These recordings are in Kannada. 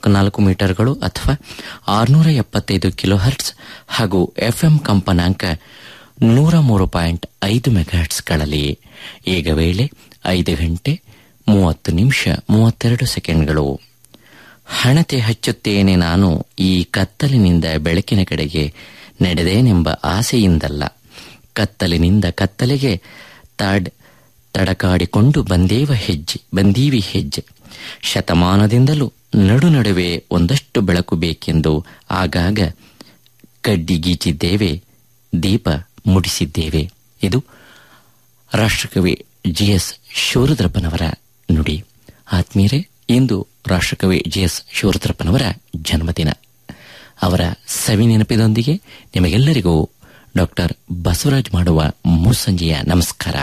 ನಾಲ್ಕು ನಾಲ್ಕು ಮೀಟರ್ಗಳು ಅಥವಾ ಆರುನೂರ ಎಪ್ಪತ್ತೈದು ಕಿಲೋ ಹರ್ಟ್ಸ್ ಹಾಗೂ ಎಫ್ಎಂ ಕಂಪನಾಂಕ ನೂರ ಮೂರು ಪಾಯಿಂಟ್ ಐದು ಮೆಗಾಹರ್ಟ್ಸ್ಗಳಲ್ಲಿ ಈಗ ವೇಳೆ ಐದು ಗಂಟೆ ಮೂವತ್ತು ನಿಮಿಷ ಮೂವತ್ತೆರಡು ಸೆಕೆಂಡ್ಗಳು ಹಣತೆ ಹಚ್ಚುತ್ತೇನೆ ನಾನು ಈ ಕತ್ತಲಿನಿಂದ ಬೆಳಕಿನ ಕಡೆಗೆ ನಡೆದೇನೆಂಬ ಆಸೆಯಿಂದಲ್ಲ ಕತ್ತಲಿನಿಂದ ಕತ್ತಲೆಗೆ ತಾಡ್ ತಡಕಾಡಿಕೊಂಡು ಬಂದೇವ ಹೆಜ್ಜೆ ಬಂದೀವಿ ಹೆಜ್ಜೆ ಶತಮಾನದಿಂದಲೂ ನಡು ನಡುವೆ ಒಂದಷ್ಟು ಬೆಳಕು ಬೇಕೆಂದು ಆಗಾಗ ಕಡ್ಡಿ ಗೀಚಿದ್ದೇವೆ ದೀಪ ಮುಡಿಸಿದ್ದೇವೆ ಇದು ರಾಷ್ಟ್ರಕವಿ ಜಿಎಸ್ ಶಿವರುದ್ರಪ್ಪನವರ ನುಡಿ ಆತ್ಮೀಯರೇ ಇಂದು ರಾಷ್ಟ್ರಕವಿ ಜಿಎಸ್ ಶಿವರುದ್ರಪ್ಪನವರ ಜನ್ಮದಿನ ಅವರ ಸವಿ ನೆನಪಿನೊಂದಿಗೆ ನಿಮಗೆಲ್ಲರಿಗೂ ಡಾಕ್ಟರ್ ಬಸವರಾಜ್ ಮಾಡುವ ಮುಸ್ಸಂಜೆಯ ನಮಸ್ಕಾರ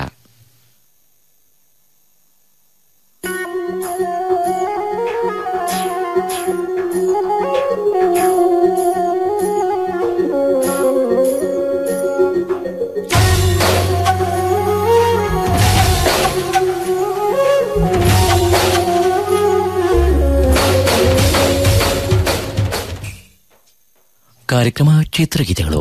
ಕಾರ್ಯಕ್ರಮ ಚಿತ್ರಗೀತೆಗಳು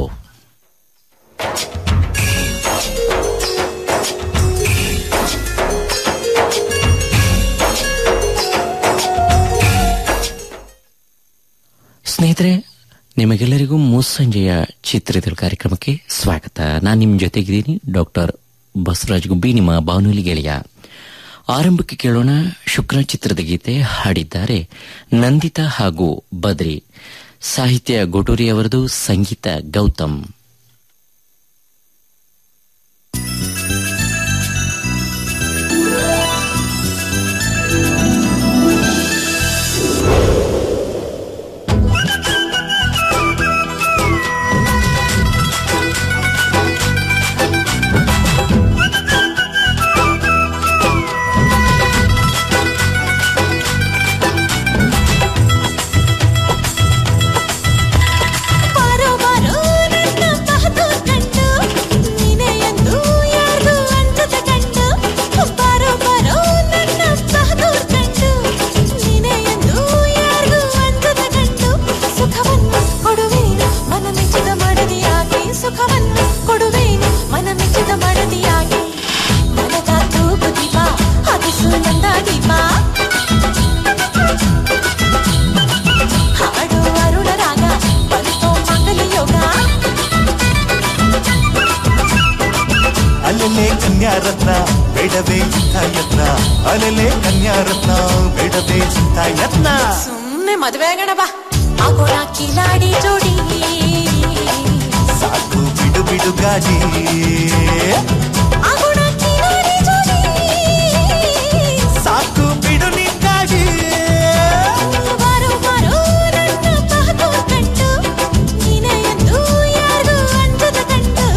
ಸ್ನೇಹಿತರೆ ನಿಮಗೆಲ್ಲರಿಗೂ ಮುಸ್ಸಂಜೆಯ ಚಿತ್ರಗೀತೆಗಳ ಕಾರ್ಯಕ್ರಮಕ್ಕೆ ಸ್ವಾಗತ ನಾನು ನಿಮ್ಮ ಜೊತೆಗಿದ್ದೀನಿ ಡಾಕ್ಟರ್ ಬಸವರಾಜ್ ಗುಬ್ಬಿ ನಿಮ್ಮ ಬಾನುಲಿ ಗೆಳೆಯ ಆರಂಭಕ್ಕೆ ಕೇಳೋಣ ಶುಕ್ರ ಚಿತ್ರದ ಗೀತೆ ಹಾಡಿದ್ದಾರೆ ನಂದಿತಾ ಹಾಗೂ ಬದ್ರಿ ಸಾಹಿತ್ಯ ಗೊಟೂರಿ ಅವರದು ಸಂಗೀತ ಗೌತಮ್ ಬಾರೋ ಬಾರೋ ನನ್ನ ಬಹದ್ದೂರ್ ಕಂಡು ನೀನೇ ಎಂದು ಯಾರ್ಗೂ ಅಂಜದ ಕಂಡು ಬಾರೋ ಬಾರೋ ನನ್ನ ಬಹದ್ದೂರ್ ಕಂಡು ನೀನೇ ಎಂದು ಯಾರ್ಗೂ ಅಂಜದ ಕಂಡು ಸುಖವನ್ನು ಕೊಡುವೇನು ಮನ ಮೆಚ್ಚಿದ ಮಡದಿಯಾಗಿ ಸುಖವನ್ನು ಕೊಡುವೇನು ಮನ ಮೆಚ್ಚಿದ ಮಡದಿಯಾಗಿ ಮನದ ತೂಗು ದೀಪ ಹದಿಸು ನಂದ ದೀಪ ಹಾಡು ಅರುಣ ರಾಗ ಬಂತೋ ಮಂಗಲ ಯೋಗ ಅಲೆಲೆ ಕನ್ಯಾರತ್ನ ಬೇಡವೇ ಇಂಥ ಯತ್ನ ಅಲೆಲೆ ಕನ್ಯಾರತ್ನ ಬೇಡವೇ ಇಂಥ ಯತ್ನ ಸುಮ್ನೆ ಮದ್ವೆ ಆಗೋಣ ಬಾ ಆಗೋಣ ಕಿಲಾಡಿ ಜೋಡಿ ಸಾಕು ಬಿಡು ಬಿಡು ಗಾಡಿ ಆಗೋಣ ಕಿಲಾಡಿ ಜೋಡಿ ಸಾಕು ಬಿಡು ನೀ ಗಾಡಿ ಬಾರೋ ಬಾರೋ ನನ್ನ ಬಹದ್ದೂರ್ ಕಂಡು ನೀನೇ ಎಂದು ಯಾರ್ಗೂ ಅಂಜದ ಕಂಡು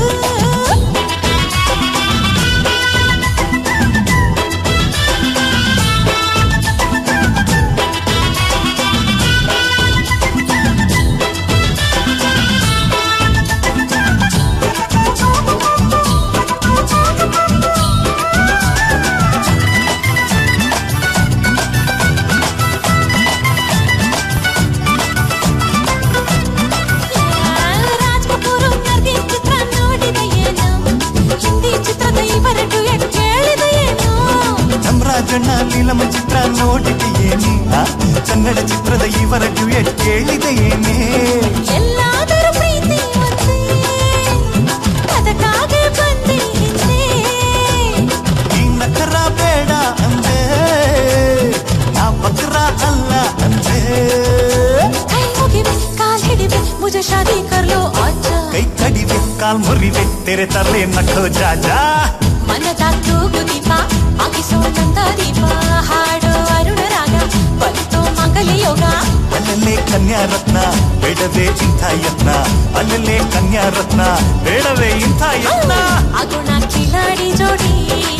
ರಾಜ್ ಕಪೂರ್ ನರ್ಗಿ ಚಿತ್ರ ನೋಡಿದ ಏನು ಹಿಂದಿ ಚಿತ್ರದ ಇವರ ಡ್ಯುಯೆಟ್ ಕೇಳಿದ ಏನು ಚಾಮರಾಜಣ್ಣ ನೀಲಮ ಚಿತ್ರ ನೋಡಿದೆ ಏನಿ ಆ, ಕನ್ನಡ ಚಿತ್ರದ ಇವರ ಡ್ಯೂಯೆಟ್ ಕೇಳಿದೆ ಏನೇ ಎಲ್ಲಾದರೂ ಪ್ರೀತಿ ಒಂದೇ ಅದಕ್ಕಾಗೆ ಬಂದೆ ಹಿಂದೆ ಈ ನಕರ ಬೇಡ ಅಂದೆ ನಾ ಬಕ್ರ ಅಲ್ಲ ಅಂದೆ ಕೈ ಮುಗಿವೆ ಕಾಲ್ ಹಿಡಿವೆ ಮುಜೆ ಶಾದಿ ಕರ್ಲೋ ಅಜ್ಜ ಕೈ ಕಡಿವೆ ಕಾಲ್ ಮುರಿವೆ ತೆರೆ ತರಲೆ ನಕ್ಕೋ ಜಾಜಾ ಮನದ ತೂಗು ದೀಪ ಆಗಿಸೋ ನಂದ ದೀಪ ಹಾಡೋ ಅರುಣ ರಾಗ ಬಂತು ಮಂಗಲ ಯೋಗ ಅಲ್ಲಲ್ಲೇ ಕನ್ಯಾ ರತ್ನ ಬೇಡವೇ ಇಂಥ ಯತ್ನ ಅಲ್ಲಲ್ಲೇ ಕನ್ಯಾ ರತ್ನ ಬೇಡವೇ ಇಂಥ ಯತ್ನ ಆಗೋಣ ಕಿಲಾಡಿ ಜೋಡಿ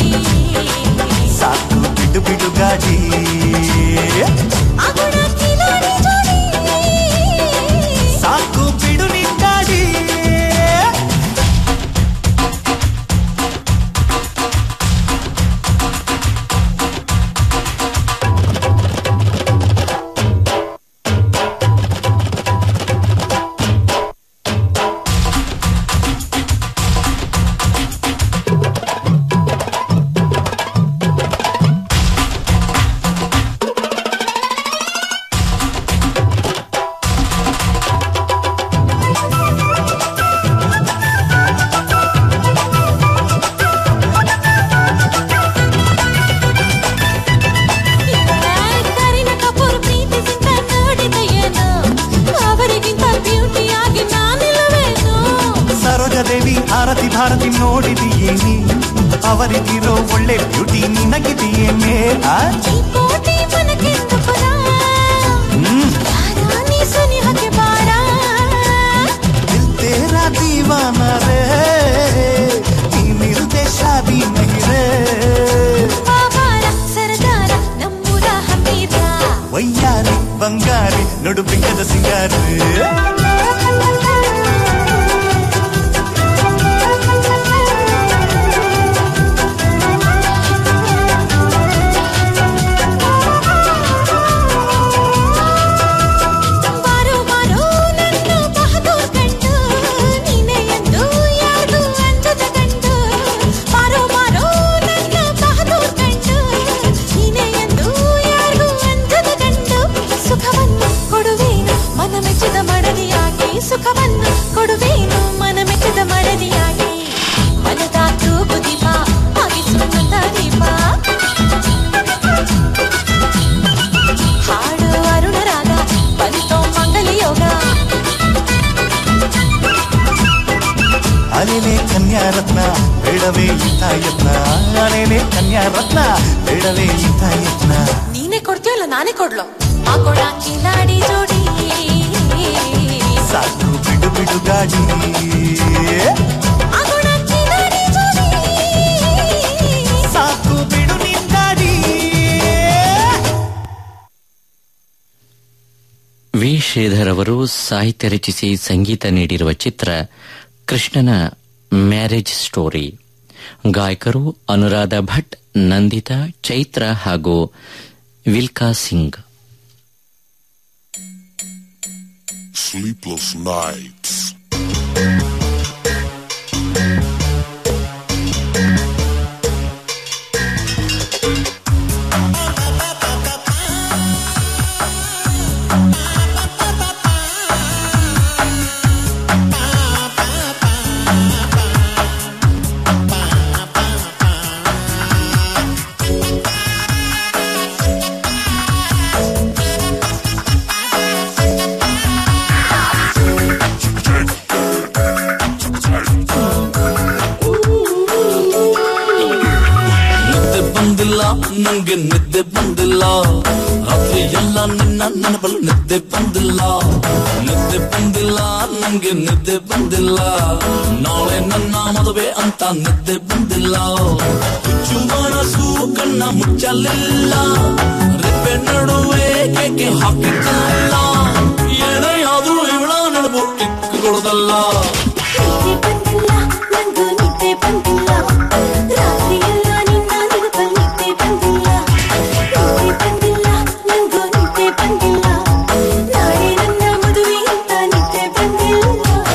ಸಾಕು ಬಿಡು ಬಿಡು ಗಾಡಿ ಆಗೋಣ ಕಿಲಾಡಿ ಜೋಡಿ ಸಾಕು ಬಿಡು ನೀ ಗಾಡಿ ಭಾರತಿ ನೋಡಿದೀಯೇನಿ ಅವರಿಗಿರೋ ಒಳ್ಳೆ ಬ್ಯೂಟಿ ನಿನಗಿದೆಯೇನೆ ಆ? ಈ ಕೋಟೆ ಮನಕ್ಕೆಂದುಕುಲ ಹ್ಮ್ ಯಾರಾನಿ ಸನಿಹಕ್ಕೆ ಬಾರ दिल तेरा दीवाना रे ನೀನಿಲ್ದೆ ಶಾದಿ ನಹಿ ರೇ ಬಾಬಾರ ಸರದಾರ ನಮ್ಮೂರ ಹಮ್ಮೀರ ವಯ್ಯಾರಿ ಬಂಗಾರಿ ನಡು ಬಿಂಕದ ಸಿಂಗಾರಿ ಬಾರೋ ಬಾರೋ ನನ್ನ ಬಹದ್ದೂರ್ ಗಂಡು ನೀನೇ ಎಂದು ಯಾರ್ದು ಅಂದದ ಗಂಡು ಬಾರೋ ಬಾರೋ ನನ್ನ ಬಹದ್ದೂರ್ ಗಂಡು ನೀನೇ ಎಂದು ಯಾರ್ದು ಅಂದದ ಗಂಡು ಸುಖವನ್ನು ಕೊಡುವೇನು ಮನ ಮೆಚ್ಚಿದ ಮಡದಿಯಾಗಿ ಸುಖವನ್ನು ಕೊಡುವೇನು ಮನ ಮೆಚ್ಚಿದ ಮಡದಿಯಾಗಿ ಮನದ ತೂಗು ದೀಪ ಆಗಿಸು ನನ್ನ ದೀಪ ಹಾಡು ಅರುಣ ರಾಗ ಬಂತೋ ಮಂಗಲ ಯೋಗ ಅಲೆಲೆ ಕನ್ಯಾ ರತ್ನ ಬೇಡವೇ ಇಂಥ ಯತ್ನ ಅಲೆಲೆ ಕನ್ಯಾ ರತ್ನ ಬೇಡವೇ ಇಂಥ ಯತ್ನ ನೀನೇ ಕೊಡ್ತೀಯಲ್ಲ ನಾನೇ ಕೊಡ್ಲೋ ಆ ಕೊಡ ಕಿಲಾಡಿ ಜೋಡಿ ಸಾಕು ಬಿಡು ಬಿಡು ಗಾಡಿ ಆ ಕೊಡ ಕಿಲಾಡಿ ಜೋಡಿ ಸಾಕು ಬಿಡು ನಿನ್ ಗಾಡಿ ವಿ ಶ್ರೀಧರ್ ಅವರು ಸಾಹಿತ್ಯ ರಚಿಸಿ ಸಂಗೀತ ನೀಡಿರುವ ಚಿತ್ರ ಕೃಷ್ಣನ ಮ್ಯಾರೇಜ್ ಸ್ಟೋರಿ ಗಾಯಕರು ಅನುರಾಧ ಭಟ್ ನಂದಿತಾ ಚೈತ್ರ ಹಾಗೂ ವಿಲ್ಕಾ ಸಿಂಗ್ Sleepless nights. ನಿದ್ದೆ ಬಂದಿಲ್ಲ ನಂಗೆ ನಿದ್ದೆ ಬಂದಿಲ್ಲ ರಾತ್ರಿ ಎಲ್ಲ ನಿನ್ನ ನೆನಪಲು ನಿದ್ದೆ ಬಂದಿಲ್ಲ ನಿದ್ದೆ ಬಂದಿಲ್ಲ ನಂಗೆ ನಿದ್ದೆ ಬಂದಿಲ್ಲ ನಾಳೆ ನನ್ನ ಮದುವೆ ಅಂತ ನಿದ್ದೆ ಬಂದಿಲ್ಲ ಹುಚ್ಚು ಮನಸ್ಸು ಕಣ್ಣ ಮುಚ್ಚಲಿಲ್ಲ ರೆಪ್ಪೆ ನಡುವೆ ಕೇಕೆ ಹಾಕಿದ್ದಲ್ಲ ಏನೇ ಆದ್ರೂ ಇವಳ ನಡುವು ಕಿಕ್ಕು ಕೊಡದಲ್ಲ ನಿದ್ದೆ ಬಂದಿಲ್ಲ ನಂಗೂ ನಿದ್ದೆ ಬಂದಿಲ್ಲ ರಾತ್ರಿಯೆಲ್ಲ ನಿನ್ನ ನೆನಪಲ್ಲಿ ನಿದ್ದೆ ಬಂದಿಲ್ಲ ನಿದ್ದೆ ಬಂದಿಲ್ಲ ನಂಗೂ ನಿದ್ದೆ ಬಂದಿಲ್ಲ ನಾಳೆ ನನ್ನ ಮದುವೆ ಅಂತ ನಿದ್ದೆ ಬಂದಿಲ್ಲ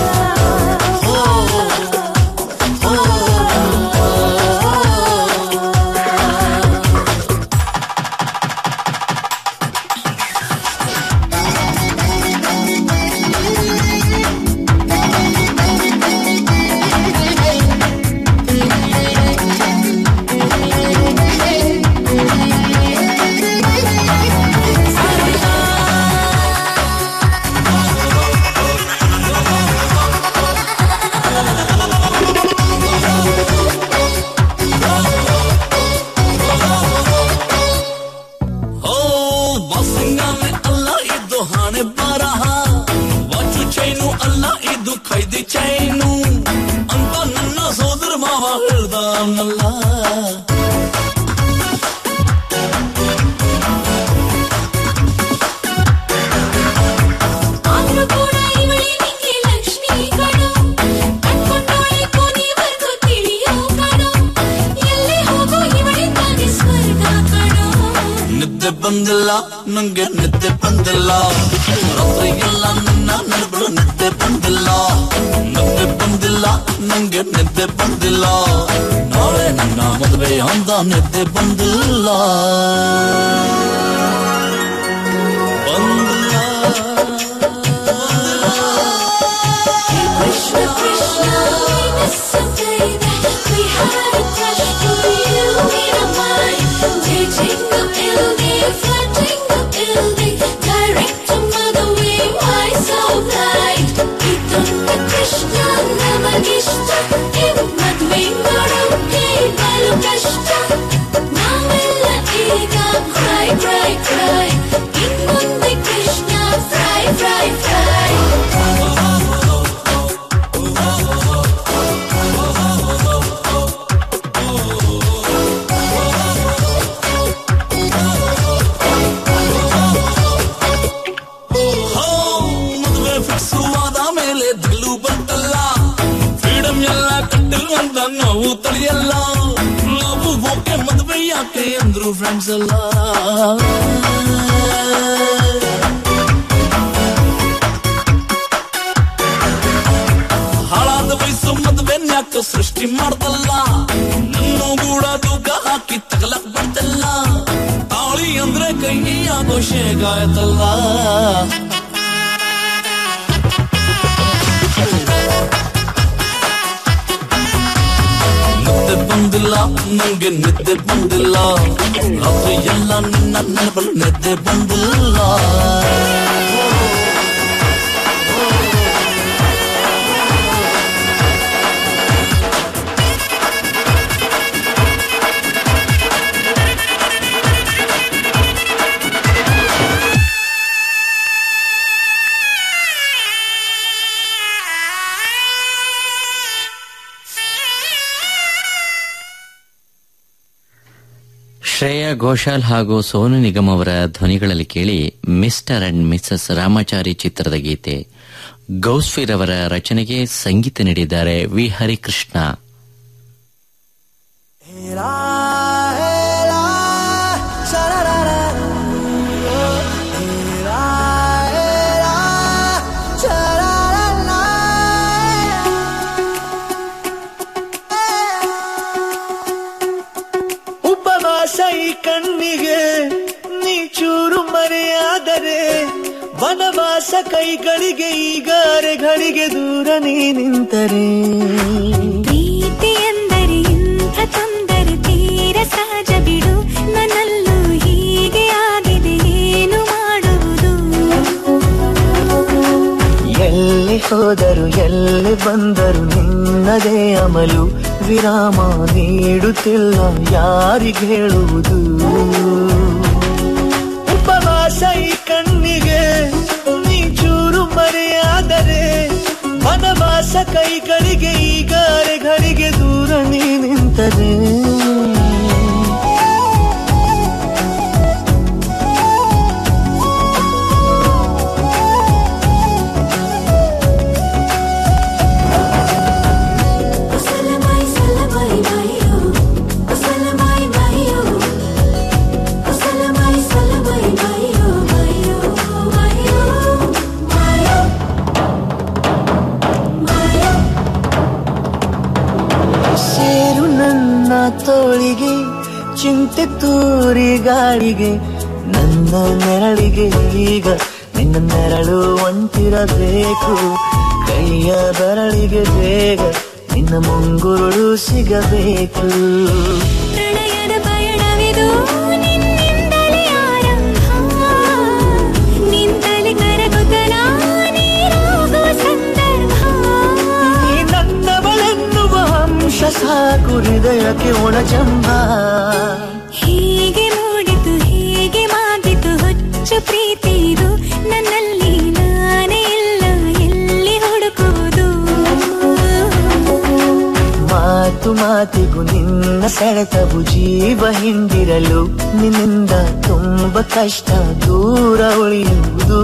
ಓ ಬಾಸಿಂಗಾನೆ ಅಲ್ಲ ಇದು ಹಣೆ ಬರಹ ವಾಚು ಚೈನು ಅಲ್ಲ ಇದು ಖೈದಿ ಚೈನು ಅಂತ ನನ್ನ ಸೋದರ ಮಾವ ಹೇಳ್ದಾನಲ್ಲ ಆದ್ರೂ ಕೂಡ ಇವಳೇ ನಿಂಗೆ ಲಕ್ಷ್ಮೀ ಕಣೋ ಕಟ್ಕೊಂಡೋಳೆ ಕೊನೆವರೆಗೂ ತಿಳಿಯೋ ಕಣೋ ಎಲ್ಲೇ ಹೋಗೋ ಇವಳೇ ತಾನೆ ಸ್ವರ್ಗ ಕಣೋ ನಿದ್ದೆ ಬಂದಿಲ್ಲ ನಂಗೆ ನಿದ್ದೆ ಬಂದಿಲ್ಲ ರಾತ್ರಿ ಎಲ್ಲ ನನ್ನ ನೆನಪಲು ನಿದ್ದೆ ಬಂದಿಲ್ಲ ನಿದ್ದೆ ಬಂದಿಲ್ಲ ನಂಗೆ ನಿದ್ದೆ ಬಂದಿಲ್ಲ ನಾಳೆ ನನ್ನ ಮದುವೆ ಅಂದ ನಿದ್ದೆ ಬಂದಿಲ್ಲ Krishna, Krishna, we miss you, baby. We had a crush for you in our mind. Dating the building, flirting the building, direct to mother, we why so blind? ಇದೊಂದು ಕೃಷ್ಣ ನಮಗಿಷ್ಟ ಇವ್ ಅಂತ ನಾವು ತಡೆಯಲ್ಲ ನಾವು ಓಕೆ ಮದುವೆ ಯಾಕೆ ಅಂದ್ರು ಫ್ರೆಂಡ್ಸ್ ಎಲ್ಲ ಹಾಳಾದ ವಯಸ್ಸು ಮದುವೆ ಯಾಕ ಸೃಷ್ಟಿ ಮಾಡ್ದಲ್ಲ ನನ್ನ ಕೂಡ ತೂಕ ಹಾಕಿ ತಗಲಕ್ ಬರ್ತಲ್ಲ ತಾಳಿ ಅಂದ್ರೆ ಕೈ ಆಗೋ ಶೇಗಾಯ್ತಲ್ಲ ನಿದ್ದೆ ಬಂದಿಲ್ಲ ನಂಗೆ ನಿದ್ದೆ ಬಂದಿಲ್ಲ ರಾತ್ರಿ ಎಲ್ಲ ನಿನ್ನ ನೆನಪಲ್ಲಿ ನಿದ್ದೆ ಬಂದಿಲ್ಲ ಶ್ರೇಯಾ ಘೋಷಾಲ್ ಹಾಗೂ ಸೋನು ನಿಗಮ್ ಅವರ ಧ್ವನಿಗಳಲ್ಲಿ ಕೇಳಿ ಮಿಸ್ಟರ್ ಅಂಡ್ ಮಿಸಸ್ ರಾಮಾಚಾರಿ ಚಿತ್ರದ ಗೀತೆ ಗೌಸ್ಫಿರ್ ಅವರ ರಚನೆಗೆ ಸಂಗೀತ ನೀಡಿದ್ದಾರೆ ವಿ ಹರಿಕೃಷ್ಣ ಉಪವಾಸ ಈ ಕಣ್ಣಿಗೆ ನೀ ಚೂರು ಮರೆಯಾದರೆ ವನವಾಸ ಕೈಗಳಿಗೆ ಈಗಾರೆಗಳಿಗೆ ದೂರ ನೀ ನಿಂತರೆ ಪ್ರೀತಿ ಎಂದರೆ ಇಂಥ ತೊಂದರೆ ತೀರ ಸಹಜ ಬಿಡು ನನ್ನಲ್ಲೂ ಹೀಗೆ ಆಗಿದೆ ಏನು ಮಾಡುವುದು ಎಲ್ಲಿ ಹೋದರು ಎಲ್ಲಿ ಬಂದರು ನಿನ್ನದೇ ಅಮಲು ವಿರಾಮ ನೀಡುತ್ತಿಲ್ಲ ಯಾರಿಗೆ ಹೇಳುವುದು ಉಪವಾಸ ಈ ಕಣ್ಣಿಗೆ ನೀ ಚೂರು ಮರೆಯಾದರೆ ವನವಾಸ ಕೈಗಳಿಗೆ ಈಗಾರೆಗಳಿಗೆ ದೂರ ನೀ ನಿಂತರೆ Salamai salamai mayo Salamai mayo Salamai salamai mayo mayo mayo mayo mayo ಸೇರು ನನ್ನ ತೋಳಿಗೆ ಚಿಂತೆ ತೂರಿ ಗಾಳಿಗೆ ನನ್ನ ನೆರಳಿಗೆ ಈಗ ನಿನ್ನ ನೆರಳು ಒಂಟಿರಬೇಕು ಕೈಯ ಬೆರಳಿಗೆ ಬೇಗ ನಿನ್ನ ಮುಂಗುರುಳು ಸಿಗಬೇಕು ಪ್ರಣಯದ ಪಯಣವಿದು ನಿನ್ನಿಂದಲೇ ಆರಂಭ ನಿಂತಲೇ ಕರಗುತ್ತ ನೀರಾಗೋ ಸಂದರ್ಭ ಈ ನನ್ನವಳೆನ್ನುವ ಅಂಶ ಸಾಕು ಹೃದಯಕ್ಕೆ ಒಣಜಂಬ ಹೀಗೆ ಮೂಡಿತು ಹೀಗೆ ಮಾಗಿತು ಹುಚ್ಚು ಪ್ರೀತಿ ಇದು ನನ್ನಲ್ಲಿ ನಾನೇ ಇಲ್ಲ ಎಲ್ಲಿ ಹುಡುಕುವುದು ಮಾತು ಮಾತಿಗೂ ನಿನ್ನ ಸೆಳೆತವು ಜೀವ ಹಿಂದಿರಲು ನಿನ್ನಿಂದ ತುಂಬ ಕಷ್ಟ ದೂರ ಉಳಿಯುವುದು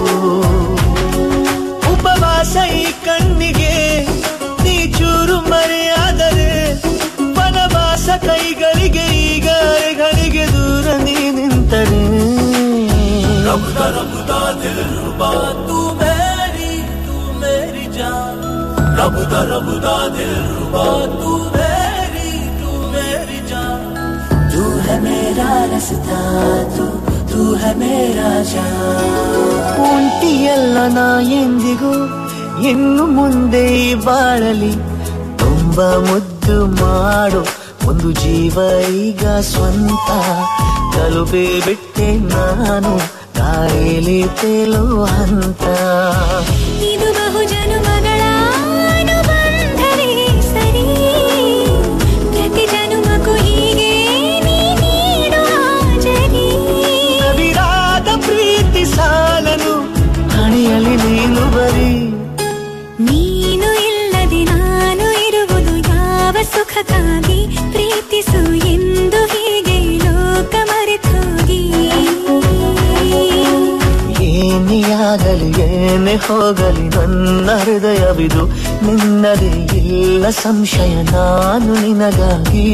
ಉಪವಾಸ ಈ ಕಣ್ಣಿಗೆ ನೀ ಚೂರು ಮರೆಯಾದರೆ ವನವಾಸ ಕೈಗಳಿಗೆ ಈಗಾರೆಗಳಿಗೆ ದೂರ ನೀ ನಿಂತರೆ रबदा रबदा दिल रुबा तू मेरी तू मेरी जान रबदा रबदा दिल रुबा तू मेरी तू मेरी जान तू है मेरा रस्ता तू तू है मेरा ಜಾನ್ ಒಂಟಿಯಲ್ಲ ನಾ ಎಂದಿಗೂ ಇನ್ನು ಮುಂದೆ ಈ ಬಾಳಲಿ ತುಂಬ ಮುದ್ದು ಮಾಡು ಒಂದು ಜೀವ ಈಗ ಸ್ವಂತ ತಲುಪೇ ಬಿಟ್ಟೆ ನಾನು ದಾರಿಲಿ ತೇಲುವ ಹಂತ ಇದು ಬಹು ಜನುಮಗಳ ಅನುಬಂಧವೇ ಸರಿ ಪ್ರತಿ ಜನುಮಕ್ಕೂ ಹೀಗೆ ನೀ ನೀಡು ಹಾಜರಿ ನವಿರಾದ ಪ್ರೀತಿ ಸಾಲನು ಹಣಿಯಲಿ ನೀನು ಬರೀ ನೀನು ಇಲ್ಲದೆ ನಾನು ಇರುವುದು ಯಾವ ಸುಖಕ್ಕಾಗಿ ಪ್ರೀತಿಸು ಎಂದು ಹೀಗೆ ಲೋಕ ಮರೆತೋಗಿ ಏನಿಯಾಗಲಿ ಆಗಲಿ ಏನೇ ಹೋಗಲಿ ನನ್ನ ಹೃದಯವಿದು ನಿನ್ನದೇ ಇಲ್ಲ ಸಂಶಯ ನಾನು ನಿನಗಾಗಿ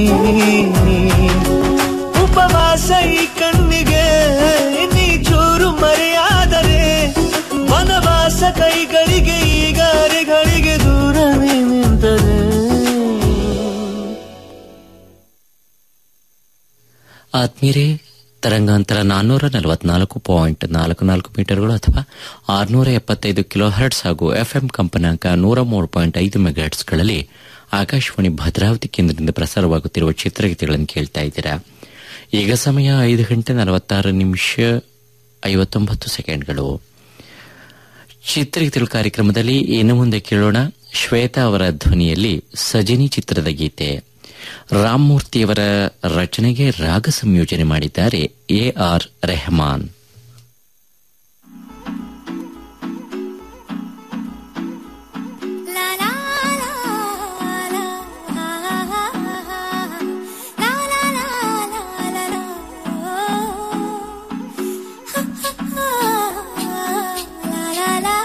ಉಪವಾಸ ಈ ಕಣ್ಣಿಗೆ ನೀ ಚೂರು ಮರೆಯಾದರೆ ವನವಾಸ ಕೈಗಳಿಗೆ ಈಗ ಅರೆಗಳಿಗೆ ದೂರವೇ ನಿಂತರೆ ಆತ್ಮೀಯರೇ ತರಂಗಾಂತರ ನಾನ್ನೂರ ನಲವತ್ನಾಲ್ಕು ಪಾಯಿಂಟ್ ನಾಲ್ಕು ನಾಲ್ಕು ಮೀಟರ್ಗಳು ಅಥವಾ ಆರುನೂರ ಎಪ್ಪತ್ತೈದು ಕಿಲೋ ಹರ್ಟ್ಸ್ ಹಾಗೂ ಎಫ್ಎಂ ಕಂಪನಾಂಕ ನೂರ ಮೂರು ಪಾಯಿಂಟ್ ಐದು ಮೆಗಾಹರ್ಟ್ಸ್ಗಳಲ್ಲಿ ಆಕಾಶವಾಣಿ ಭದ್ರಾವತಿ ಕೇಂದ್ರದಿಂದ ಪ್ರಸಾರವಾಗುತ್ತಿರುವ ಚಿತ್ರಗೀತೆಗಳನ್ನು ಕೇಳ್ತಾ ಇದ್ದೀರಾ ಈಗ ಸಮಯ ಐದು ಗಂಟೆ ನಲವತ್ತಾರು ನಿಮಿಷ ಐವತ್ತೊಂಬತ್ತು ಸೆಕೆಂಡ್ಗಳು ಚಿತ್ರಗೀತೆಗಳ ಕಾರ್ಯಕ್ರಮದಲ್ಲಿ ಇನ್ನು ಮುಂದೆ ಕೇಳೋಣ ಶ್ವೇತಾ ಅವರ ಧ್ವನಿಯಲ್ಲಿ ಸಜಿನಿ ಚಿತ್ರದ ಗೀತೆ ರಾಮಮೂರ್ತಿಯವರ ರಚನೆಗೆ ರಾಗ ಸಂಯೋಜನೆ ಮಾಡಿದ್ದಾರೆ A R Rahman La la la la la la la la la la la la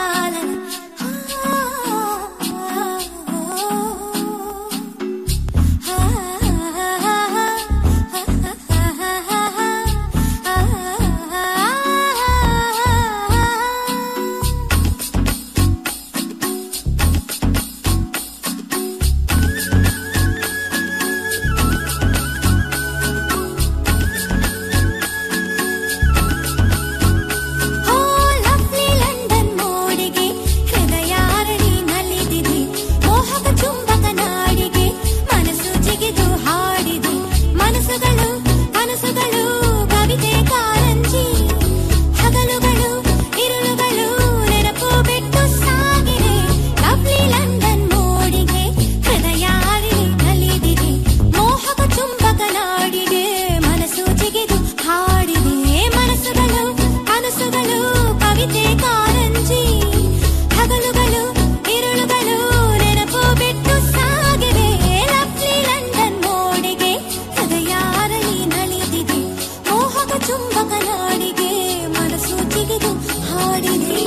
ಹೋ ಲವ್ಲಿ ಲಂಡನ್ ಮೋಡಿಗೆ ಹೃದಯಾರಣಿ ನಲಿದಿದೆ ಮೋಹಕ ಚುಂಬಕ ನಾಡಿಗೆ ಮನಸ್ಸು ಜಿಗಿದು ಹಾಡಿದೆ ಮನಸ್ಸುಗಳು ಕನಸುಗಳು ಕವಿತೆ ಕಾರಂಜಿ ಹಗಲುಗಳು ಇರುಳುಗಳು ನೆನಪು ಬಿಟ್ಟು ಸಾಗಿವೆ ಲವ್ಲಿ ಲಂಡನ್ ಮೋಡಿಗೆ ಹೃದಯಾರಣಿ ನಲಿದಿದೆ ಮೋಹಕ ಚುಂಬಕ ನಾಡಿಗೆ ಮನಸ್ಸು ಜಿಗಿದು ಹಾಡಿದೆ ಮನಸ್ಸುಗಳು ಕನಸುಗಳು ಕವಿತೆ ಕಾರಂಜಿ ಹಗಲುಗಳು ಇರುಳುಗಳು ನೆನಪು ಬಿಟ್ಟು ಸಾಗಿವೆ ಲವ್ಲಿ ಲಂಡನ್ ಮೋಡಿಗೆ ಹೃದಯಾರಳಿ ನಲಿದಿದೆ ಮೋಹಕ ಚುಂಬಕ ನಾಡಿಗೆ ಮನಸ್ಸು ಜಿಗಿದು ಹಾಡಿದೆ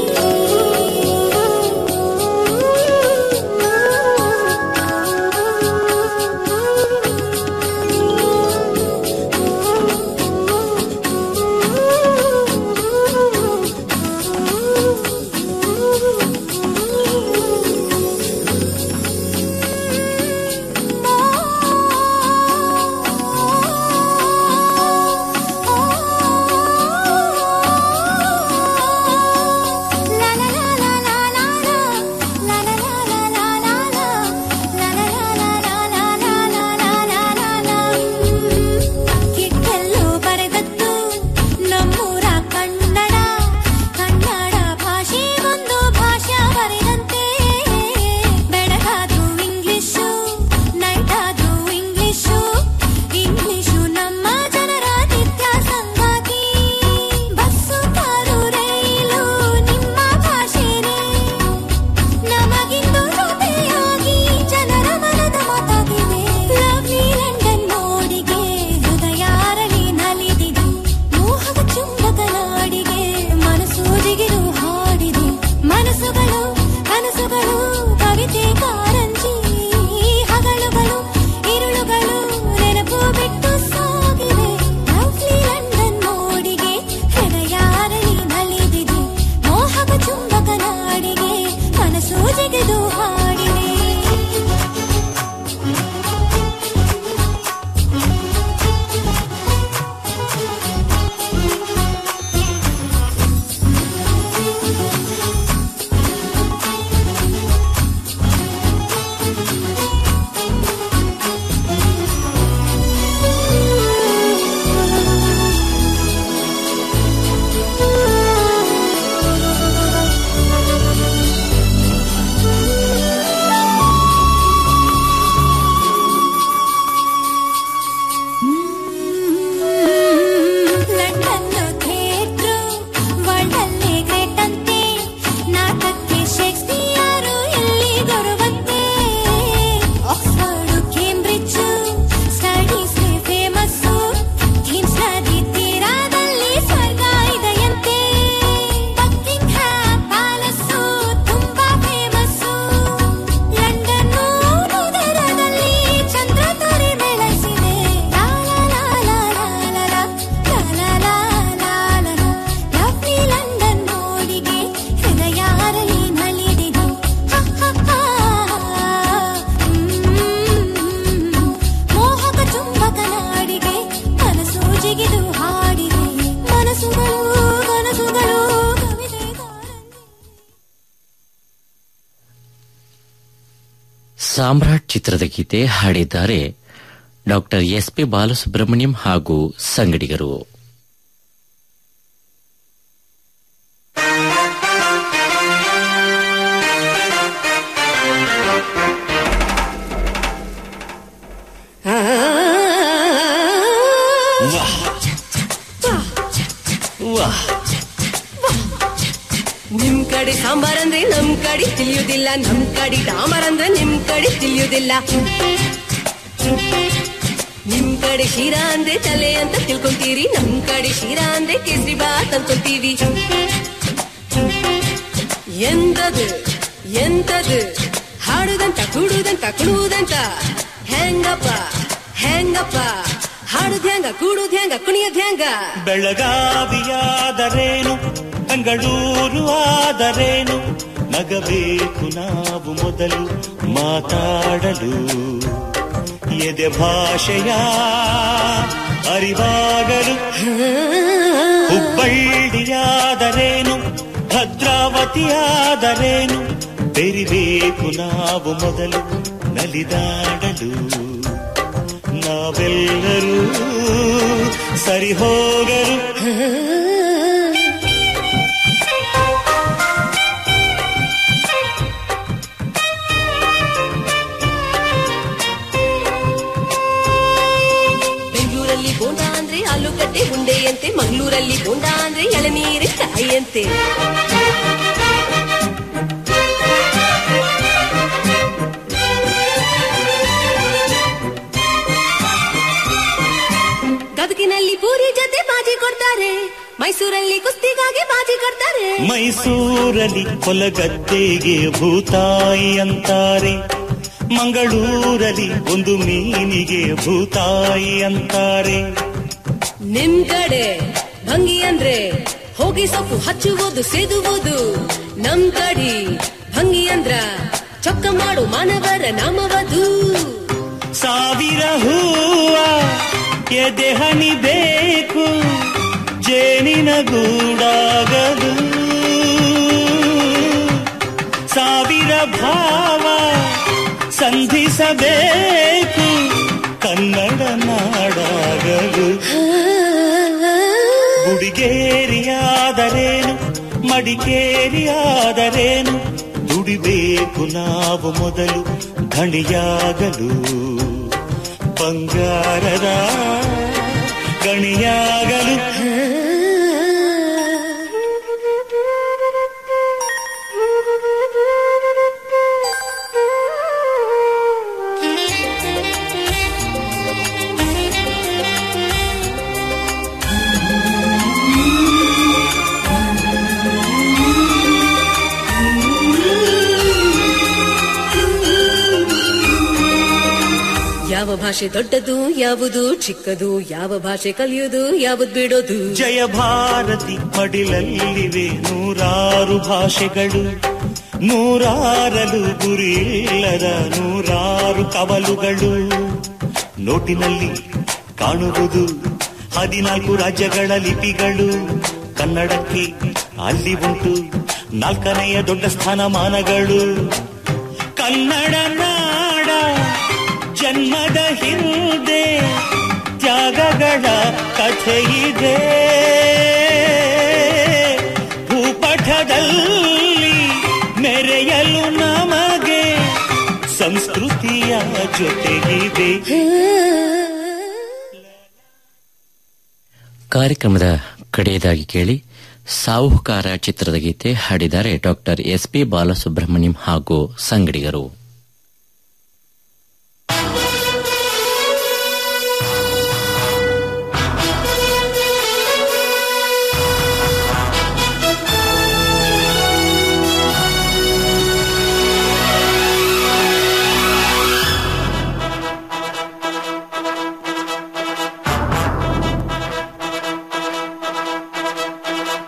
ಕಿಟ್ಟೆಲ್ಲೋ ಬರೆದದ್ದು ನಮ್ಮೂರ ಕನ್ನಡ ಕನ್ನಡ ಭಾಷೆ ಒಂದು ಭಾಷಾ ಬರೆದಂತೆ ಬೆಳಗಾದು ಇಂಗ್ಲಿಷು ನೈಟಾದು ಇಂಗ್ಲಿಷು ಇಂಗ್ಲಿಷು ನಮ್ಮ ಜನರ ನಿತ್ಯ ಸಂಗಾತಿ ಬಸ್ಸು ಕಾರು ರೈಲು ನಿಮ್ಮ ಭಾಷೆನೇ ನಮಗಿಂದು ಜೊತೆಯಾಗಿ ಜನರ ಮನದ ಮಾತಾಗಿದೆ ಲವ್ಲಿ ಲಂಡನ್ ಮೋಡಿಗೆ ಹೃದಯಾರಳಿ ನಲಿದಿದೆ ಮೋಹದ ಚುಂಬಕ ನಾಡಿಗೆ ಮನಸ್ಸು ಜಿಗಿದು ಹಾಡಿದೆ ಮನಸ್ಸುಗಳು ಕನಸುಗಳು ಕವಿತೆ ಕಾರಂಜಿ ಹಗಲುಗಳು ಇರುಳುಗಳು ನೆನಪು ಬಿಟ್ಟು ಸಾಗಿವೆ ಲವ್ಲಿ ಲಂಡನ್ ಮೋಡಿಗೆ ಹೃದಯಾರಳಿ ನಲಿದಿದೆ ಮೋಹಕ ಚುಂಬಕ ನಾಡಿಗೆ ಮನಸ್ಸು ಜಿಗಿದು ಹಾಡಿದೆ ಸಾಮ್ರಾಟ್ ಚಿತ್ರದ ಗೀತೆ ಹಾಡಿದ್ದಾರೆ ಡಾಕ್ಟರ್ ಎಸ್ ಪಿ ಬಾಲಸುಬ್ರಹ್ಮಣ್ಯಂ ಹಾಗೂ ಸಂಗಡಿಗರು ನಿಮ್ ಕಡೆ ಸಾಂಬಾರ್ ಅಂದ್ರೆ ನಮ್ ಕಡೆ ತಿಳಿಯುದಿಲ್ಲ ನಮ್ ಕಡೆ ಡಾಂಬರ್ ಅಂದ್ರೆ ನಿಮ್ ಕಡೆ ತಿಳಿಯುದಿಲ್ಲ ನಿಮ್ ಕಡೆ ಶಿರಾ ಅಂದ್ರೆ ತಲೆ ಅಂತ ತಿಳ್ಕೊಂತೀರಿ ನಮ್ ಕಡೆ ಶಿರಾ ಅಂದ್ರೆ ಕೇಸರಿ ಬಾತ್ ಅನ್ಕೊಂತೀವಿ ಎಂದದು ಎಂತದು ಹಾಡುದಂತ ಕೂಡುದಂತ ಕುಣುವುದಂತ ಹೆಂಗಪ್ಪ ಹೆಂಗಪ್ಪ ಹಾಡುದ್ ಹೆಂಗ ಕೂಡುದ್ ಹೆಂಗ ಕುಣಿಯೋದ್ ಹೆಂಗ ಬೆಳಗಾವಿಯಾದರೇನು ಬೆಂಗಳೂರು ಆದರೇನು ನಗಬೇಕು ನಾವು ಮೊದಲು ಮಾತಾಡಲು ಎದೆ ಭಾಷೆಯ ಅರಿವಾಗಲು ಹುಬ್ಬಳ್ಳಿಯಾದರೇನು ಭದ್ರಾವತಿಯಾದರೇನು ಬೆರಿಬೇಕು ನಾವು ಮೊದಲು ನಲಿದಾಡಲು ನಾವೆಲ್ಲರೂ ಸರಿ ಹೋಗಲು ಬೆಂಗಳೂರಲ್ಲಿ ಬೋಂಡ ಅಂದ್ರೆ ಆಲೂಗಡ್ಡೆ ಉಂಡೆಯಂತೆ ಮಂಗಳೂರಲ್ಲಿ ಬೋಂಡ ಅಂದ್ರೆ ಎಳನೀರಿನ ಕಾಯಿಯಂತೆ ಗದಗಿನಲ್ಲಿ ಪೂರಿ ಜೊತೆ ಬಾಜಿ ಕೊಡ್ತಾರೆ ಮೈಸೂರಲ್ಲಿ ಕುಸ್ತಿಗಾಗಿ ಬಾಜಿ ಕೊಡ್ತಾರೆ ಮೈಸೂರಲ್ಲಿ ಹೊಲಗದ್ದೆಗೆ ಭೂತಾಯಿ ಅಂತಾರೆ ಮಂಗಳೂರಲ್ಲಿ ಒಂದು ಮೀನಿಗೆ ಭೂತಾಯಿ ಅಂತಾರೆ ನಿಮ್ ಕಡೆ ಭಂಗಿ ಅಂದ್ರೆ ಹೋಗಿ ಸೊಪ್ಪು ಹಚ್ಚುವುದು ಸೇದುವುದು ನಮ್ ಕಡೆ ಭಂಗಿ ಅಂದ್ರ ಚೊಕ್ಕ ಮಾಡು ಮಾನವರ ನಾಮವದು ಸಾವಿರ ಹೂವ ಎದೆ ಹನಿ ಬೇಕು ಜೇನಿನ ಗೂಡಾಗಲು ಸಾವಿರ ಭಾವ ಸಂಧಿಸಬೇಕು ಕನ್ನಡ ನಾಡಾಗಲು ಗುಡಿಗೇರಿಯಾದರೇನು ಮಡಿಕೇರಿಯಾದರೇನು ದುಡಿಬೇಕು ನಾವು ಮೊದಲು ಧಣಿಯಾಗಲು ಬಂಗಾರದ ಗಣಿಯಾಗಲು ಯಾವ ಭಾಷೆ ದೊಡ್ಡದು ಯಾವುದು ಚಿಕ್ಕದು ಯಾವ ಭಾಷೆ ಕಲಿಯುವುದು ಯಾವುದು ಬಿಡೋದು ಜಯ ಭಾರತಿ ಮಡಿಲಲ್ಲಿವೆ ನೂರಾರು ಭಾಷೆಗಳು ನೂರಾರಲು ಗುರಿಯಿಲ್ಲದ ನೂರಾರು ಕವಲುಗಳು ನೋಟಿನಲ್ಲಿ ಕಾಣುವುದು ಹದಿನಾಲ್ಕು ರಾಜ್ಯಗಳ ಲಿಪಿಗಳು ಕನ್ನಡಕ್ಕೆ ಅಲ್ಲಿ ಉಂಟು ನಾಲ್ಕನೆಯ ದೊಡ್ಡ ಸ್ಥಾನಮಾನಗಳು ಕನ್ನಡ ನಾಡ ಜನ್ಮದ ಹಿಂದೆ ತ್ಯಾಗಗಳ ಕಥೆಯಿದೆ ಭೂಪಟದಲ್ಲಿ ಮೆರೆಯಲು ನಮಗೆ ಸಂಸ್ಕೃತಿಯ ಜೊತೆಗಿದೆ ಕಾರ್ಯಕ್ರಮದ ಕಡೆಯದಾಗಿ ಕೇಳಿ ಸಾಹುಕಾರ ಚಿತ್ರದ ಗೀತೆ ಹಾಡಿದ್ದಾರೆ ಡಾಕ್ಟರ್ ಎಸ್ ಪಿ ಬಾಲಸುಬ್ರಹ್ಮಣ್ಯಂ ಹಾಗೂ ಸಂಗಡಿಗರು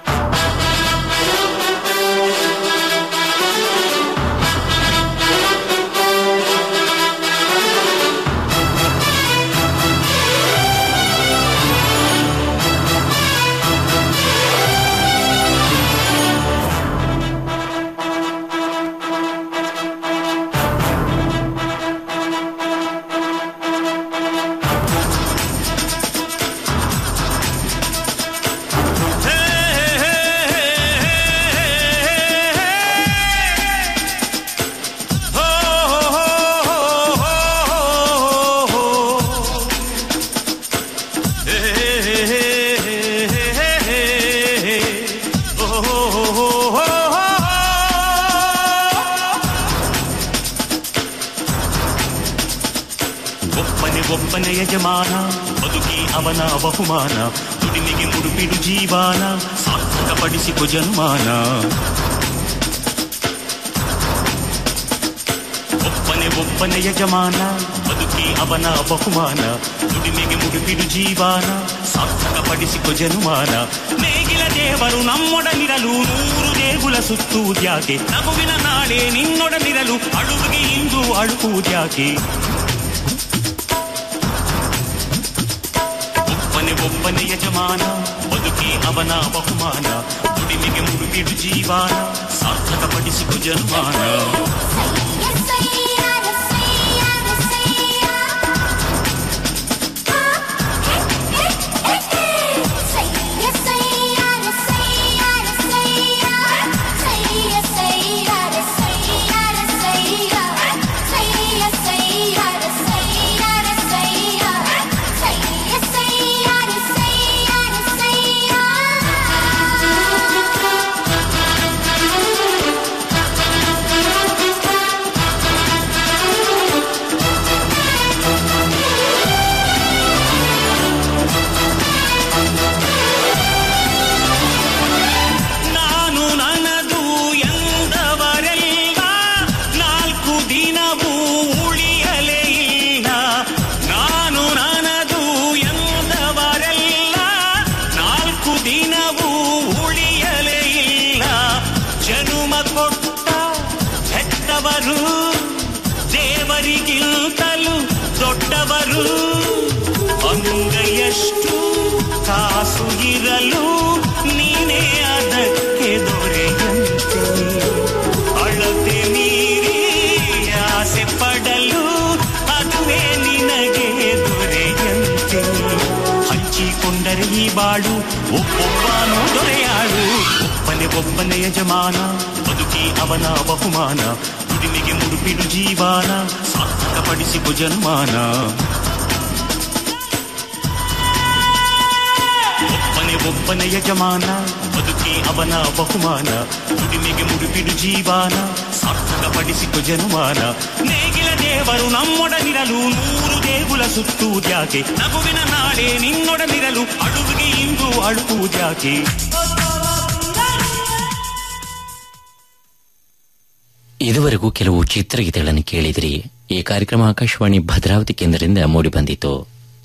Thank ಒಬ್ಬನ ಯಜಮಾನ ಬದುಕಿ ಅವನ ಬಹುಮಾನ ದುಡಿಮೆಗೆ ಮುಡುಪಿಡು ಜೀವಾನ ಸಾರ್ಥಕಪಡಿಸಿಕೊ ಜನ್ಮಾನ ಒಬ್ಬನೇ ಒಬ್ಬನ ಯಜಮಾನ ಬದುಕಿ ಅವನ ಬಹುಮಾನ ದುಡಿಮೆಗೆ ಮುಡುಪಿಡು ಜೀವಾನ ಸಾರ್ಥಕಪಡಿಸಿಕೊ ಜನುಮಾನ ನೇಗಿಲ ದೇವರು ನಮ್ಮೊಡನಿರಲು ನೂರು ದೇಗುಲ ಸುತ್ತುವುದ್ಯಾಕೆ ನಗುವಿನ ನಾಳೆ ನಿನ್ನೊಡನಿರಲು ಅಳುವಿಗೆ ಇಂದು ಅಳುವುದ್ಯಾಕೆ ಒಬ್ಬನೇ ಒಬ್ಬನೇ ಯಜಮಾನ ಬದುಕಿ ಅವನ ಬಹುಮಾನ ದುಡಿಮೆಗೆ ಮುಡುಪಿಡು ಜೀವಾನ ಸಾರ್ಥಕಪಡಿಸಿಕೊ ಜನ್ಮಾನ ನಾನು ನನ್ನದು ಎಂದವರೆಲ್ಲ ನಾಲ್ಕು ದಿನವೂ ಉಳಿಯಲೇ ಇಲ್ಲ ನಾನು ನನ್ನದು ಎಂದವರೆಲ್ಲ ನಾಲ್ಕು ದಿನವೂ ಉಳಿಯಲೇ ಇಲ್ಲ ಜನುಮ ಕೊಟ್ಟ ಹೆತ್ತವರು ದೇವರಿಗಿಂತಲೂ ದೊಡ್ಡವರು ಅಂಗೈಯಷ್ಟು ಕಾಸು ಇರಲು ನೀನೇ ಅದಕ್ಕೆ ದೊರೆಯಂತೆ ಅಳತೆ ಮೀರಿ ಆಸೆ ಪಡಲು ಅದುವೇ ನಿನಗೆ ದೊರೆಯಂತೆ ಹಂಚಿಕೊಂಡರೆ ಈ ಬಾಳು ಒಬ್ಬೊಬ್ಬನು ದೊರೆಯಾಳು ಒಬ್ಬನೇ ಒಬ್ಬನೇ ಯಜಮಾನ ಬದುಕಿ ಅವನ ಬಹುಮಾನ ದುಡಿಮೆಗೆ ಮುಡುಪಿಡು ಜೀವಾನ ಸಾರ್ಥಕಪಡಿಸಿಕೊ ಜನ್ಮಾನ ಒಬ್ಬನೇ ಒಬ್ಬನ ಯಜಮಾನ ಬದುಕಿ ಅವನ ಬಹುಮಾನ ದುಡಿಮೆಗೆ ಮುಡುಪಿಡು ಜೀವಾನ ಸಾರ್ಥಕಪಡಿಸಿಕೊ ಜನುಮಾನ ನೇಗಿಲ ದೇವರು ನಮ್ಮೊಡನಿರಲು ನೂರು ದೇಗುಲ ಸುತ್ತುವುದ್ಯಾಕೆ ನಗುವಿನ ನಾಳೆ ನಿನ್ನೊಡನಿರಲು ಅಳುವಿಗೆ ಇಂದು ಅಳುವುದ್ಯಾಕೆ ಇದುವರೆಗೂ ಕೆಲವು ಚಿತ್ರಗೀತೆಗಳನ್ನು ಕೇಳಿದಿರಿ ಈ ಕಾರ್ಯಕ್ರಮ ಆಕಾಶವಾಣಿ ಭದ್ರಾವತಿ ಕೇಂದ್ರದಿಂದ ಮೂಡಿಬಂದಿತು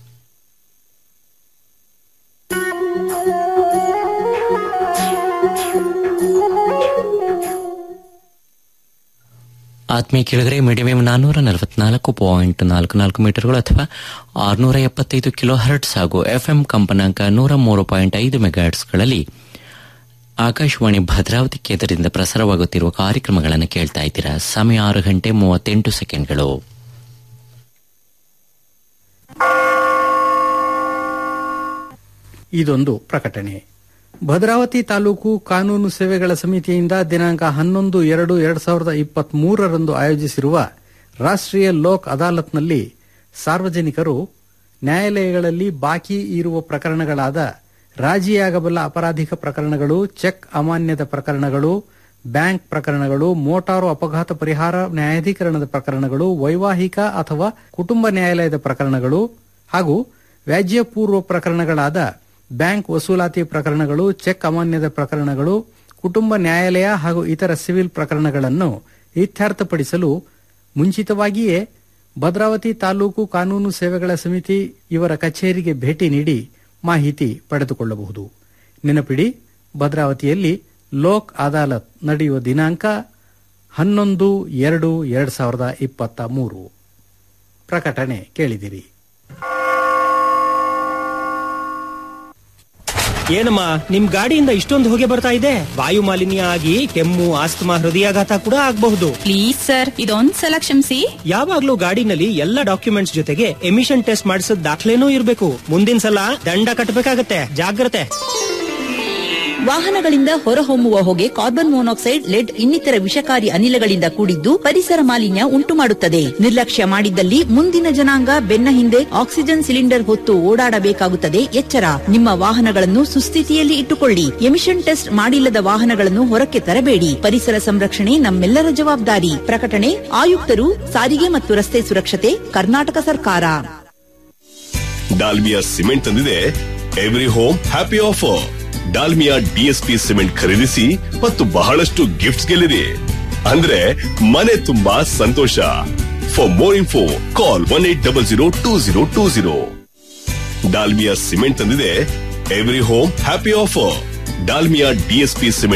ಆತ್ಮೀಯ ಕೆಳಗರೆ ಮೀಡಿಯಂ ಎಂ ನಾನ್ನೂರ ನಲವತ್ನಾಲ್ಕು ಪಾಯಿಂಟ್ ನಾಲ್ಕು ನಾಲ್ಕು ಮೀಟರ್ಗಳು ಅಥವಾ ಆರುನೂರ ಎಪ್ಪತ್ತೈದು ಕಿಲೋ ಹರ್ಟ್ಸ್ ಹಾಗೂ ಎಫ್ಎಂ ಕಂಪನಾಂಕ ನೂರ ಮೂರು ಪಾಯಿಂಟ್ ಐದು ಮೆಗಾಹರ್ಟ್ಸ್ಗಳಲ್ಲಿ ಆಕಾಶವಾಣಿ ಭದ್ರಾವತಿ ಕೇಂದ್ರದಿಂದ ಪ್ರಸಾರವಾಗುತ್ತಿರುವ ಕಾರ್ಯಕ್ರಮಗಳನ್ನು ಕೇಳ್ತಾ ಇದ್ದೀರಾ ಸಮಯ ಆರು ಗಂಟೆ ಮೂವತ್ತೆಂಟು ಸೆಕೆಂಡ್ಗಳು ಇದೊಂದು ಪ್ರಕಟಣೆ ಭದ್ರಾವತಿ ತಾಲೂಕು ಕಾನೂನು ಸೇವೆಗಳ ಸಮಿತಿಯಿಂದ ದಿನಾಂಕ ಹನ್ನೊಂದು ಎರಡು ಎರಡ್ ಸಾವಿರದ ಇಪ್ಪತ್ತ್ ಮೂರರಂದು ಆಯೋಜಿಸಿರುವ ರಾಷ್ಟ್ರೀಯ ಲೋಕ್ ಅದಾಲತ್ನಲ್ಲಿ ಸಾರ್ವಜನಿಕರು ನ್ಯಾಯಾಲಯಗಳಲ್ಲಿ ಬಾಕಿ ಇರುವ ಪ್ರಕರಣಗಳಾದ ರಾಜಿಯಾಗಬಲ್ಲ ಅಪರಾಧಿಕ ಪ್ರಕರಣಗಳು ಚೆಕ್ ಅಮಾನ್ಯದ ಪ್ರಕರಣಗಳು ಬ್ಯಾಂಕ್ ಪ್ರಕರಣಗಳು ಮೋಟಾರು ಅಪಘಾತ ಪರಿಹಾರ ನ್ಯಾಯಾಧೀಕರಣದ ಪ್ರಕರಣಗಳು ವೈವಾಹಿಕ ಅಥವಾ ಕುಟುಂಬ ನ್ಯಾಯಾಲಯದ ಪ್ರಕರಣಗಳು ಹಾಗೂ ವ್ಯಾಜ್ಯಪೂರ್ವ ಪ್ರಕರಣಗಳಾದ ಬ್ಯಾಂಕ್ ವಸೂಲಾತಿ ಪ್ರಕರಣಗಳು ಚೆಕ್ ಅಮಾನ್ಯದ ಪ್ರಕರಣಗಳು ಕುಟುಂಬ ನ್ಯಾಯಾಲಯ ಹಾಗೂ ಇತರ ಸಿವಿಲ್ ಪ್ರಕರಣಗಳನ್ನು ಇತ್ಯರ್ಥಪಡಿಸಲು ಮುಂಚಿತವಾಗಿಯೇ ಭದ್ರಾವತಿ ತಾಲೂಕು ಕಾನೂನು ಸೇವೆಗಳ ಸಮಿತಿ ಇವರ ಕಚೇರಿಗೆ ಭೇಟಿ ನೀಡಿ ಮಾಹಿತಿ ಪಡೆದುಕೊಳ್ಳಬಹುದು ನೆನಪಿಡಿ ಭದ್ರಾವತಿಯಲ್ಲಿ ಲೋಕ್ ಅದಾಲತ್ ನಡೆಯುವ ದಿನಾಂಕ ಹನ್ನೊಂದು ಎರಡು ಎರಡ್ ಸಾವಿರದ ಇಪ್ಪತ್ತ ಮೂರು ಪ್ರಕಟಣೆ ಕೇಳಿದಿರಿ ಏನಮ್ಮ ನಿಮ್ ಗಾಡಿಯಿಂದ ಇಷ್ಟೊಂದು ಹೊಗೆ ಬರ್ತಾ ಇದೆ ವಾಯು ಮಾಲಿನ್ಯ ಆಗಿ ಕೆಮ್ಮು ಆಸ್ತಮಾ ಹೃದಯಾಘಾತ ಕೂಡ ಆಗಬಹುದು ಪ್ಲೀಸ್ ಸರ್ ಇದೊಂದ್ಸಲ ಕ್ಷಮಿಸಿ ಯಾವಾಗ್ಲೂ ಗಾಡಿನಲ್ಲಿ ಎಲ್ಲ ಡಾಕ್ಯುಮೆಂಟ್ಸ್ ಜೊತೆಗೆ ಎಮಿಷನ್ ಟೆಸ್ಟ್ ಮಾಡಿಸಿದ ದಾಖಲೆನೂ ಇರಬೇಕು ಮುಂದಿನ ಸಲ ದಂಡ ಕಟ್ಟಬೇಕಾಗತ್ತೆ ಜಾಗ್ರತೆ ವಾಹನಗಳಿಂದ ಹೊರಹೊಮ್ಮುವ ಹೊಗೆ ಕಾರ್ಬನ್ ಮೊನಾಕ್ಸೈಡ್ ಲೆಡ್ ಇನ್ನಿತರ ವಿಷಕಾರಿ ಅನಿಲಗಳಿಂದ ಕೂಡಿದ್ದು ಪರಿಸರ ಮಾಲಿನ್ಯ ಉಂಟು ಮಾಡುತ್ತದೆ ನಿರ್ಲಕ್ಷ್ಯ ಮಾಡಿದ್ದಲ್ಲಿ ಮುಂದಿನ ಜನಾಂಗ ಬೆನ್ನ ಹಿಂದೆ ಆಕ್ಸಿಜನ್ ಸಿಲಿಂಡರ್ ಹೊತ್ತು ಓಡಾಡಬೇಕಾಗುತ್ತದೆ ಎಚ್ಚರ ನಿಮ್ಮ ವಾಹನಗಳನ್ನು ಸುಸ್ಥಿತಿಯಲ್ಲಿ ಇಟ್ಟುಕೊಳ್ಳಿ ಎಮಿಷನ್ ಟೆಸ್ಟ್ ಮಾಡಿಲ್ಲದ ವಾಹನಗಳನ್ನು ಹೊರಕ್ಕೆ ತರಬೇಡಿ ಪರಿಸರ ಸಂರಕ್ಷಣೆ ನಮ್ಮೆಲ್ಲರ ಜವಾಬ್ದಾರಿ ಪ್ರಕಟಣೆ ಆಯುಕ್ತರು ಸಾರಿಗೆ ಮತ್ತು ರಸ್ತೆ ಸುರಕ್ಷತೆ ಕರ್ನಾಟಕ ಸರ್ಕಾರ ಡಾಲ್ಮಿಯಾ ಸಿಮೆಂಟ್ ತಂದಿದೆ every home happy offer Dalmia DSP cement ಖರೀದಿಸಿ ಮತ್ತು ಬಹಳಷ್ಟು ಗಿಫ್ಟ್ಸ್ ಗೆಲ್ಲಿರಿ ಅಂದ್ರೆ ಮನೆ ತುಂಬಾ ಸಂತೋಷ for more info call one eight double zero two zero two zero Dalmia cement ತಂದಿದೆ every home happy offer Dalmia DSP cement